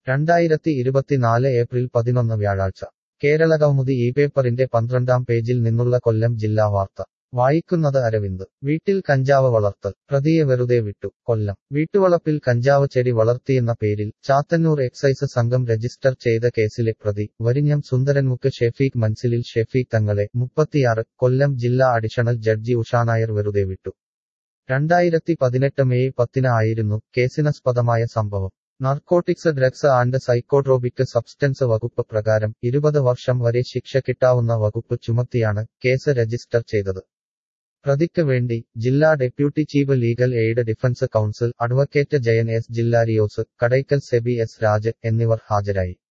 രണ്ടായിരത്തി ഇരുപത്തിനാല് ഏപ്രിൽ പതിനൊന്ന് വ്യാഴാഴ്ച കേരള കൗമുദി ഈ പേപ്പറിന്റെ പന്ത്രണ്ടാം പേജിൽ നിന്നുള്ള കൊല്ലം ജില്ലാ വാർത്ത വായിക്കുന്നത് അരവിന്ദ് വീട്ടിൽ കഞ്ചാവ് വളർത്തൽ പ്രതിയെ വെറുതെ വിട്ടു കൊല്ലം വീട്ടുവളപ്പിൽ കഞ്ചാവ് ചെടി വളർത്തിയെന്ന പേരിൽ ചാത്തന്നൂർ എക്സൈസ് സംഘം രജിസ്റ്റർ ചെയ്ത കേസിലെ പ്രതി വരിഞ്ഞം സുന്ദരൻമുക്ക് ഷെഫീഖ് മൻസിലിൽ ഷെഫീഖ് തങ്ങളെ മുപ്പത്തിയാറ് കൊല്ലം ജില്ലാ അഡീഷണൽ ജഡ്ജി ഉഷാനായർ വെറുതെ വിട്ടു രണ്ടായിരത്തി പതിനെട്ട് മെയ് പത്തിന് ആയിരുന്നു കേസിനാസ്പദമായ സംഭവം narcotics drugs and psychotropic substance വകുപ്പ് പ്രകാരം ഇരുപത് വർഷം വരെ ശിക്ഷ കിട്ടാവുന്ന വകുപ്പ് ചുമത്തിയാണ് കേസ് രജിസ്റ്റർ ചെയ്തത് പ്രതിക്ക് വേണ്ടി ജില്ലാ deputy chief legal aid defence counsel advocate Jayan S Jillarios Kadakkal Sebi S Raj എന്നിവർ ഹാജരായി